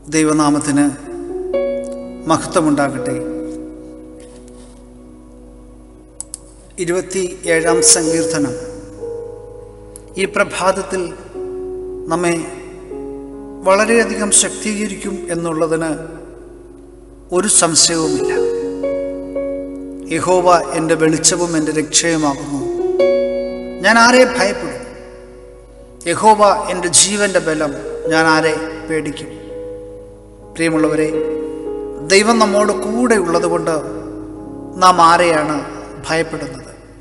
ദൈവനാമത്തിന് മഹത്വമുണ്ടാകട്ടെ ഇരുപത്തി ഏഴാം സങ്കീർത്തനം ഈ പ്രഭാതത്തിൽ നമ്മെ വളരെയധികം ശക്തീകരിക്കും എന്നുള്ളതിന് ഒരു സംശയവുമില്ല യഹോവ എൻ്റെ വെളിച്ചവും എൻ്റെ രക്ഷയുമാകുന്നു ഞാൻ ആരെ ഭയപ്പെടും യഹോവ എൻ്റെ ജീവൻ്റെ ബലം ഞാൻ ആരെ പേടിക്കും പ്രിയമുള്ളവരെ ദൈവം നമ്മോട് കൂടെ ഉള്ളതുകൊണ്ട് നാം ആരെയാണ് ഭയപ്പെടുന്നത്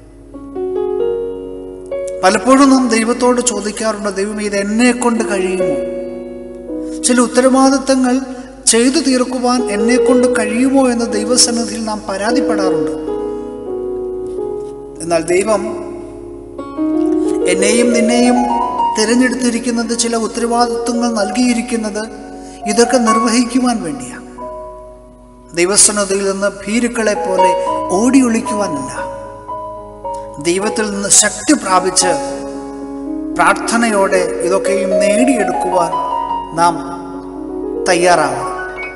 പലപ്പോഴും നാം ദൈവത്തോട് ചോദിക്കാറുണ്ട് ദൈവം ഇത് എന്നെ കൊണ്ട് കഴിയുമോ ചില ഉത്തരവാദിത്തങ്ങൾ ചെയ്തു തീർക്കുവാൻ എന്നെ കൊണ്ട് കഴിയുമോ എന്ന് ദൈവസന്നിധിയിൽ നാം പരാതിപ്പെടാറുണ്ട് എന്നാൽ ദൈവം എന്നെയും നിന്നെയും തിരഞ്ഞെടുത്തിരിക്കുന്നത് ചില ഉത്തരവാദിത്വങ്ങൾ നൽകിയിരിക്കുന്നത് ഇതൊക്കെ നിർവഹിക്കുവാൻ വേണ്ടിയാണ് ദൈവസന്നതയിൽ നിന്ന് ഭീരുക്കളെ പോലെ ഓടി ഒളിക്കുവാനല്ല ദൈവത്തിൽ നിന്ന് ശക്തി പ്രാപിച്ച് പ്രാർത്ഥനയോടെ ഇതൊക്കെയും നേടിയെടുക്കുവാൻ നാം തയ്യാറാവണം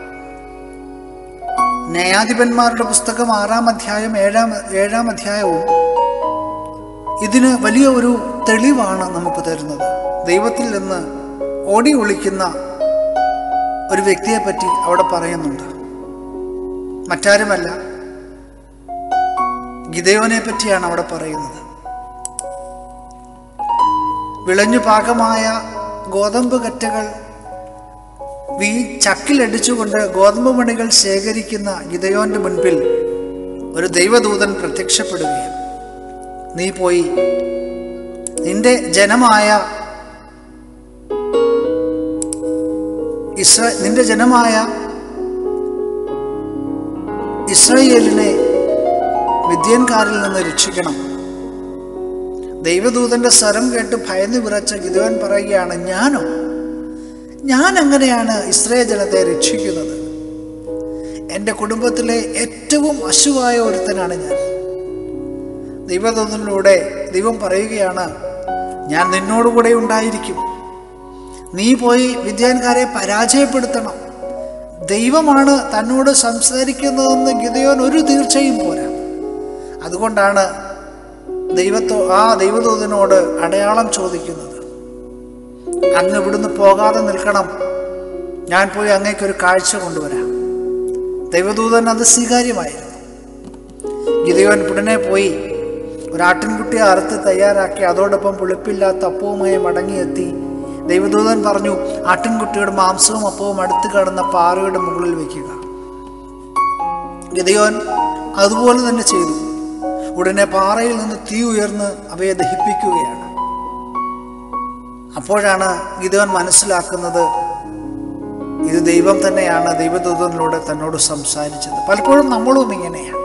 ന്യായാധിപന്മാരുടെ പുസ്തകം ആറാം അധ്യായം ഏഴാം ഏഴാം അധ്യായവും ഇതിന് വലിയ ഒരു തെളിവാണ് നമുക്ക് തരുന്നത് ദൈവത്തിൽ നിന്ന് ഓടി ഒളിക്കുന്ന ഒരു വ്യക്തിയെ പറ്റി അവിടെ പറയുന്നുണ്ട് മറ്റാരുമല്ല ഗിദേവനെ പറ്റിയാണ് അവിടെ പറയുന്നത് വിളഞ്ഞു പാകമായ ഗോതമ്പ് കറ്റകൾ വീ ചക്കിലടിച്ചുകൊണ്ട് ഗോതമ്പ് മണികൾ ശേഖരിക്കുന്ന ഗിതയോന്റെ മുൻപിൽ ഒരു ദൈവദൂതൻ പ്രത്യക്ഷപ്പെടുകയാണ് നീ പോയി നിന്റെ ജനമായ ഇസ്ര നിന്റെ ജനമായ ഇസ്രയേലിനെ വിദ്യൻകാരിൽ നിന്ന് രക്ഷിക്കണം ദൈവദൂതന്റെ സ്വരം കേട്ട് ഭയന്ന് വിറച്ച ഗിതവൻ പറയുകയാണ് ഞാനോ ഞാൻ എങ്ങനെയാണ് ഇസ്രയേൽ ജനത്തെ രക്ഷിക്കുന്നത് എൻ്റെ കുടുംബത്തിലെ ഏറ്റവും അശുവായ ഒരുത്തനാണ് ഞാൻ ദൈവദൂതനിലൂടെ ദൈവം പറയുകയാണ് ഞാൻ നിന്നോടുകൂടെ ഉണ്ടായിരിക്കും നീ പോയി വിദ്യാൻകാരെ പരാജയപ്പെടുത്തണം ദൈവമാണ് തന്നോട് സംസാരിക്കുന്നതെന്ന് ഗിതയോൻ ഒരു തീർച്ചയും പോരാ അതുകൊണ്ടാണ് ദൈവത്തോ ആ ദൈവദൂതനോട് അടയാളം ചോദിക്കുന്നത് അങ്ങ് ഇവിടുന്ന് പോകാതെ നിൽക്കണം ഞാൻ പോയി അങ്ങേക്കൊരു കാഴ്ച കൊണ്ടുവരാം ദൈവദൂതൻ അത് സ്വീകാര്യമായിരുന്നു ഗിതയോൻ ഉടനെ പോയി ഒരു ആട്ടിൻകുട്ടിയെ അറുത്ത് തയ്യാറാക്കി അതോടൊപ്പം പുളിപ്പില്ലാത്ത അപ്പവുമായി മടങ്ങിയെത്തി ദൈവദൂതൻ പറഞ്ഞു ആട്ടിൻകുട്ടിയുടെ മാംസവും അപ്പവും അടുത്ത് കടന്ന പാറയുടെ മുകളിൽ വയ്ക്കുക ഗിതയോൻ അതുപോലെ തന്നെ ചെയ്തു ഉടനെ പാറയിൽ നിന്ന് തീ ഉയർന്ന് അവയെ ദഹിപ്പിക്കുകയാണ് അപ്പോഴാണ് ഗിതവൻ മനസ്സിലാക്കുന്നത് ഇത് ദൈവം തന്നെയാണ് ദൈവദൂതനിലൂടെ തന്നോട് സംസാരിച്ചത് പലപ്പോഴും നമ്മളും ഇങ്ങനെയാണ്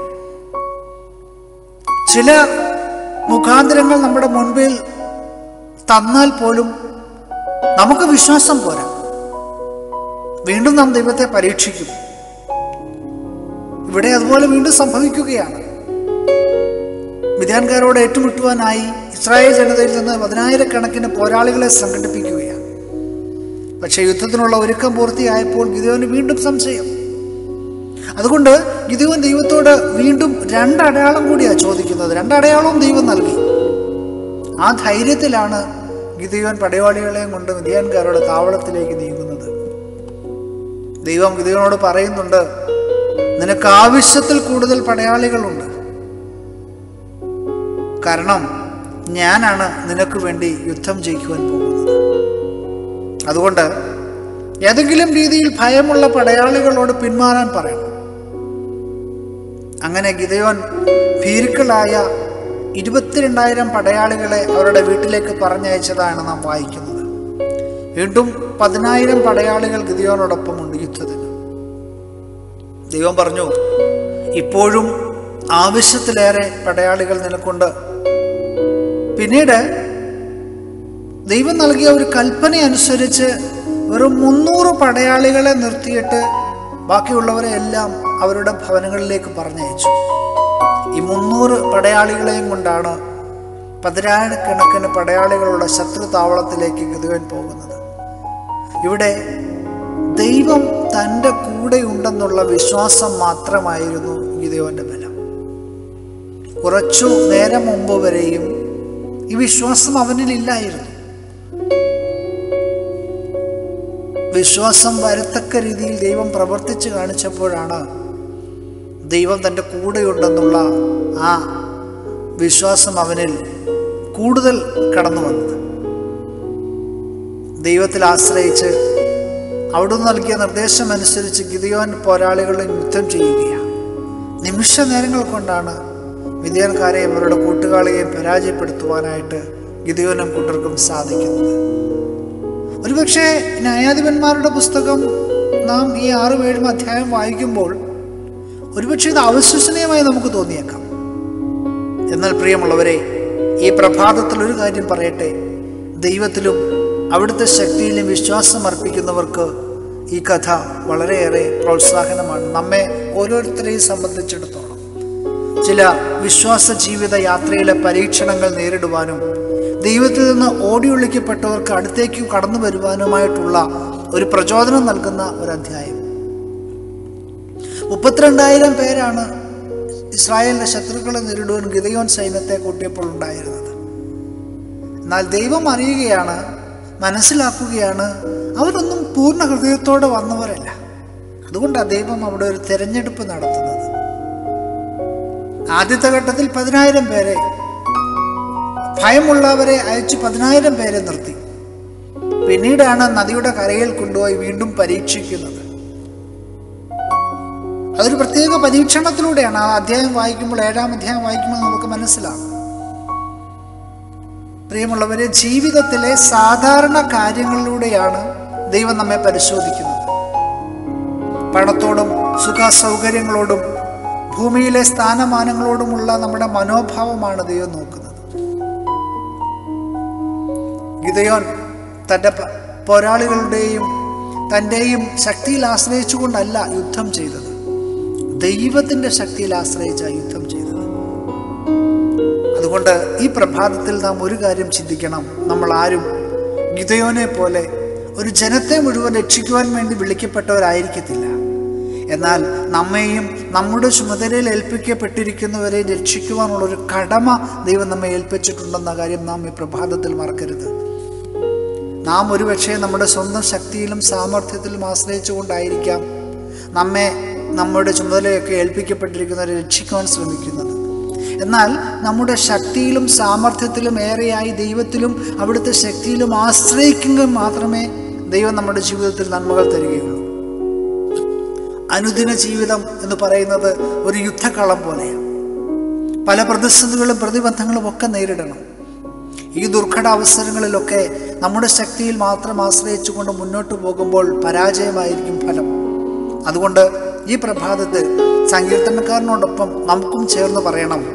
ചില മുഖാന്തരങ്ങൾ നമ്മുടെ മുൻപിൽ തന്നാൽ പോലും നമുക്ക് വിശ്വാസം പോരാ വീണ്ടും നാം ദൈവത്തെ പരീക്ഷിക്കും ഇവിടെ അതുപോലെ വീണ്ടും സംഭവിക്കുകയാണ് വിദ്യാൻകാരോട് ഏറ്റുമുട്ടുവാനായി ഇസ്രായേൽ ജനതയിൽ നിന്ന് പതിനായിരക്കണക്കിന് പോരാളികളെ സംഘടിപ്പിക്കുകയാണ് പക്ഷേ യുദ്ധത്തിനുള്ള ഒരുക്കം പൂർത്തിയായപ്പോൾ ഗിതയോന് വീണ്ടും സംശയം അതുകൊണ്ട് ഗിതയോൻ ദൈവത്തോട് വീണ്ടും രണ്ടടയാളം കൂടിയാണ് ചോദിക്കുന്നത് രണ്ടടയാളവും ദൈവം നൽകി ആ ധൈര്യത്തിലാണ് ഗിതയോൻ പടയാളികളെയും കൊണ്ട് വിദ്യാൻകാരുടെ താവളത്തിലേക്ക് നീങ്ങുന്നത് ദൈവം ഗിതയോനോട് പറയുന്നുണ്ട് നിനക്ക് ആവശ്യത്തിൽ കൂടുതൽ പടയാളികളുണ്ട് കാരണം ഞാനാണ് നിനക്ക് വേണ്ടി യുദ്ധം ജയിക്കുവാൻ പോകുന്നത് അതുകൊണ്ട് ഏതെങ്കിലും രീതിയിൽ ഭയമുള്ള പടയാളികളോട് പിന്മാറാൻ പറയണം അങ്ങനെ ഗിതയോൻ ഭീരുക്കളായ ഇരുപത്തിരണ്ടായിരം പടയാളികളെ അവരുടെ വീട്ടിലേക്ക് പറഞ്ഞയച്ചതാണ് നാം വായിക്കുന്നത് വീണ്ടും പതിനായിരം പടയാളികൾ ഗിതയോനോടൊപ്പമുണ്ട് യുദ്ധത്തിന് ദൈവം പറഞ്ഞു ഇപ്പോഴും ആവശ്യത്തിലേറെ പടയാളികൾ നിനക്കുണ്ട് പിന്നീട് ദൈവം നൽകിയ ഒരു കൽപ്പന അനുസരിച്ച് വെറും മുന്നൂറ് പടയാളികളെ നിർത്തിയിട്ട് ബാക്കിയുള്ളവരെ എല്ലാം അവരുടെ ഭവനങ്ങളിലേക്ക് പറഞ്ഞയച്ചു ഈ മുന്നൂറ് പടയാളികളെയും കൊണ്ടാണ് പതിനായിരക്കണക്കിന് പടയാളികളുടെ ശത്രു താവളത്തിലേക്ക് ഗതുവൻ പോകുന്നത് ഇവിടെ ദൈവം തൻ്റെ കൂടെയുണ്ടെന്നുള്ള വിശ്വാസം മാത്രമായിരുന്നു ഗിതയോന്റെ ബലം കുറച്ചു നേരം മുമ്പ് വരെയും ഈ വിശ്വാസം അവനിലില്ലായിരുന്നു വിശ്വാസം വരത്തക്ക രീതിയിൽ ദൈവം പ്രവർത്തിച്ചു കാണിച്ചപ്പോഴാണ് ദൈവം തൻ്റെ കൂടെയുണ്ടെന്നുള്ള ആ വിശ്വാസം അവനിൽ കൂടുതൽ കടന്നു വന്നത് ദൈവത്തിൽ ആശ്രയിച്ച് അവിടുന്ന് നൽകിയ നിർദ്ദേശം അനുസരിച്ച് ഗിതിയോൻ പോരാളികളും യുദ്ധം ചെയ്യുകയാണ് നിമിഷ നേരങ്ങൾ കൊണ്ടാണ് വിദ്യാൻകാരെയും അവരുടെ കൂട്ടുകാളെയും പരാജയപ്പെടുത്തുവാനായിട്ട് ഗിതിയോനും കൂട്ടർക്കും സാധിക്കുന്നത് ഒരുപക്ഷെ ന്യായാധിപന്മാരുടെ പുസ്തകം നാം ഈ ആറും ഏഴും അധ്യായം വായിക്കുമ്പോൾ ഒരുപക്ഷെ ഇത് അവിശ്വസനീയമായി നമുക്ക് തോന്നിയേക്കാം എന്നാൽ പ്രിയമുള്ളവരെ ഈ പ്രഭാതത്തിൽ ഒരു കാര്യം പറയട്ടെ ദൈവത്തിലും അവിടുത്തെ ശക്തിയിലും വിശ്വാസം അർപ്പിക്കുന്നവർക്ക് ഈ കഥ വളരെയേറെ പ്രോത്സാഹനമാണ് നമ്മെ ഓരോരുത്തരെയും സംബന്ധിച്ചിടത്തോളം ചില വിശ്വാസ ജീവിത യാത്രയിലെ പരീക്ഷണങ്ങൾ നേരിടുവാനും ദൈവത്തിൽ നിന്ന് ഓടിയൊളിക്കപ്പെട്ടവർക്ക് അടുത്തേക്ക് കടന്നു വരുവാനുമായിട്ടുള്ള ഒരു പ്രചോദനം നൽകുന്ന ഒരു അധ്യായം മുപ്പത്തിരണ്ടായിരം പേരാണ് ഇസ്രായേലിന്റെ ശത്രുക്കളെ നേരിടുവാൻ ഗിതയോൻ സൈന്യത്തെ കൂട്ടിയപ്പോൾ ഉണ്ടായിരുന്നത് എന്നാൽ ദൈവം അറിയുകയാണ് മനസ്സിലാക്കുകയാണ് അവരൊന്നും പൂർണ്ണ ഹൃദയത്തോടെ വന്നവരല്ല അതുകൊണ്ടാണ് ദൈവം അവിടെ ഒരു തിരഞ്ഞെടുപ്പ് നടത്തുന്നത് ആദ്യത്തെ ഘട്ടത്തിൽ പതിനായിരം പേരെ ഭയമുള്ളവരെ അയച്ച് പതിനായിരം പേരെ നിർത്തി പിന്നീടാണ് നദിയുടെ കരയിൽ കൊണ്ടുപോയി വീണ്ടും പരീക്ഷിക്കുന്നത് അതൊരു പ്രത്യേക പരീക്ഷണത്തിലൂടെയാണ് ആ അധ്യായം വായിക്കുമ്പോൾ ഏഴാം അധ്യായം വായിക്കുമ്പോൾ നമുക്ക് മനസ്സിലാകും പ്രിയമുള്ളവരെ ജീവിതത്തിലെ സാധാരണ കാര്യങ്ങളിലൂടെയാണ് ദൈവം നമ്മെ പരിശോധിക്കുന്നത് പണത്തോടും സുഖ സൗകര്യങ്ങളോടും ഭൂമിയിലെ സ്ഥാനമാനങ്ങളോടുമുള്ള നമ്മുടെ മനോഭാവമാണ് ദൈവം നോക്കുന്നത് ഗിതയോൻ തൻ്റെ പ- പോരാളികളുടെയും തൻ്റെയും ശക്തിയിൽ ആശ്രയിച്ചുകൊണ്ടല്ല യുദ്ധം ചെയ്തത് ദൈവത്തിൻ്റെ ശക്തിയിൽ ആശ്രയിച്ചാണ് യുദ്ധം ചെയ്തത് അതുകൊണ്ട് ഈ പ്രഭാതത്തിൽ നാം ഒരു കാര്യം ചിന്തിക്കണം നമ്മൾ ആരും ഗിതയോനെ പോലെ ഒരു ജനത്തെ മുഴുവൻ രക്ഷിക്കുവാൻ വേണ്ടി വിളിക്കപ്പെട്ടവരായിരിക്കത്തില്ല എന്നാൽ നമ്മെയും നമ്മുടെ ചുമതലയിൽ ഏൽപ്പിക്കപ്പെട്ടിരിക്കുന്നവരെ രക്ഷിക്കുവാനുള്ള ഒരു കടമ ദൈവം നമ്മെ ഏൽപ്പിച്ചിട്ടുണ്ടെന്ന കാര്യം നാം ഈ പ്രഭാതത്തിൽ മറക്കരുത് നാം ഒരുപക്ഷെ നമ്മുടെ സ്വന്തം ശക്തിയിലും സാമർഥ്യത്തിലും ആശ്രയിച്ചുകൊണ്ടായിരിക്കാം നമ്മെ നമ്മുടെ ചുമതലയൊക്കെ ഏൽപ്പിക്കപ്പെട്ടിരിക്കുന്നവരെ രക്ഷിക്കുവാൻ ശ്രമിക്കുന്നത് എന്നാൽ നമ്മുടെ ശക്തിയിലും സാമർഥ്യത്തിലും ഏറെയായി ദൈവത്തിലും അവിടുത്തെ ശക്തിയിലും ആശ്രയിക്കുമെങ്കിൽ മാത്രമേ ദൈവം നമ്മുടെ ജീവിതത്തിൽ നന്മകൾ തരികയുള്ളൂ അനുദിന ജീവിതം എന്ന് പറയുന്നത് ഒരു യുദ്ധക്കളം പോലെയാണ് പല പ്രതിസന്ധികളും പ്രതിബന്ധങ്ങളും ഒക്കെ നേരിടണം ഈ ദുർഘട അവസരങ്ങളിലൊക്കെ നമ്മുടെ ശക്തിയിൽ മാത്രം ആശ്രയിച്ചുകൊണ്ട് മുന്നോട്ട് പോകുമ്പോൾ പരാജയമായിരിക്കും ഫലം അതുകൊണ്ട് ഈ പ്രഭാതത്തിൽ സങ്കീർത്തനക്കാരനോടൊപ്പം നമുക്കും ചേർന്ന് പറയണം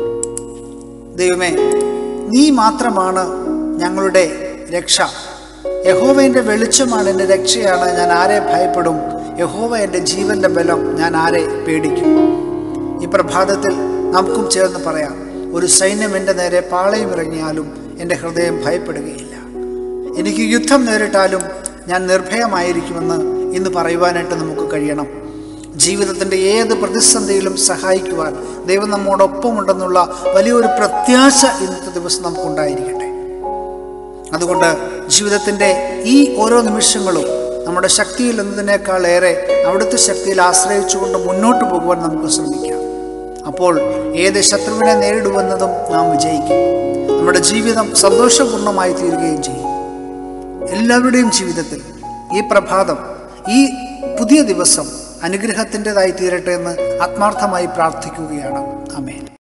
ദൈവമേ നീ മാത്രമാണ് ഞങ്ങളുടെ രക്ഷ യഹോവ എൻ്റെ വെളിച്ചമാണ് എൻ്റെ രക്ഷയാണ് ഞാൻ ആരെ ഭയപ്പെടും യഹോവ എൻ്റെ ജീവന്റെ ബലം ഞാൻ ആരെ പേടിക്കും ഈ പ്രഭാതത്തിൽ നമുക്കും ചേർന്ന് പറയാം ഒരു സൈന്യം എൻ്റെ നേരെ പാളയം ഇറങ്ങിയാലും എൻ്റെ ഹൃദയം ഭയപ്പെടുകയില്ല എനിക്ക് യുദ്ധം നേരിട്ടാലും ഞാൻ നിർഭയമായിരിക്കുമെന്ന് ഇന്ന് പറയുവാനായിട്ട് നമുക്ക് കഴിയണം ജീവിതത്തിൻ്റെ ഏത് പ്രതിസന്ധിയിലും സഹായിക്കുവാൻ ദൈവം നമ്മോടൊപ്പമുണ്ടെന്നുള്ള വലിയൊരു പ്രത്യാശ ഇന്നത്തെ ദിവസം നമുക്കുണ്ടായിരിക്കട്ടെ അതുകൊണ്ട് ജീവിതത്തിൻ്റെ ഈ ഓരോ നിമിഷങ്ങളും നമ്മുടെ ശക്തിയിൽ എന്നതിനേക്കാൾ ഏറെ അവിടുത്തെ ശക്തിയിൽ ആശ്രയിച്ചുകൊണ്ട് മുന്നോട്ട് പോകുവാൻ നമുക്ക് ശ്രമിക്കാം അപ്പോൾ ഏത് ശത്രുവിനെ നേരിടുമെന്നതും നാം വിജയിക്കും നമ്മുടെ ജീവിതം സന്തോഷപൂർണ്ണമായി തീരുകയും ചെയ്യും എല്ലാവരുടെയും ജീവിതത്തിൽ ഈ പ്രഭാതം ഈ പുതിയ ദിവസം അനുഗ്രഹത്തിൻ്റെതായി തീരട്ടെ എന്ന് ആത്മാർത്ഥമായി പ്രാർത്ഥിക്കുകയാണ് അമേൻ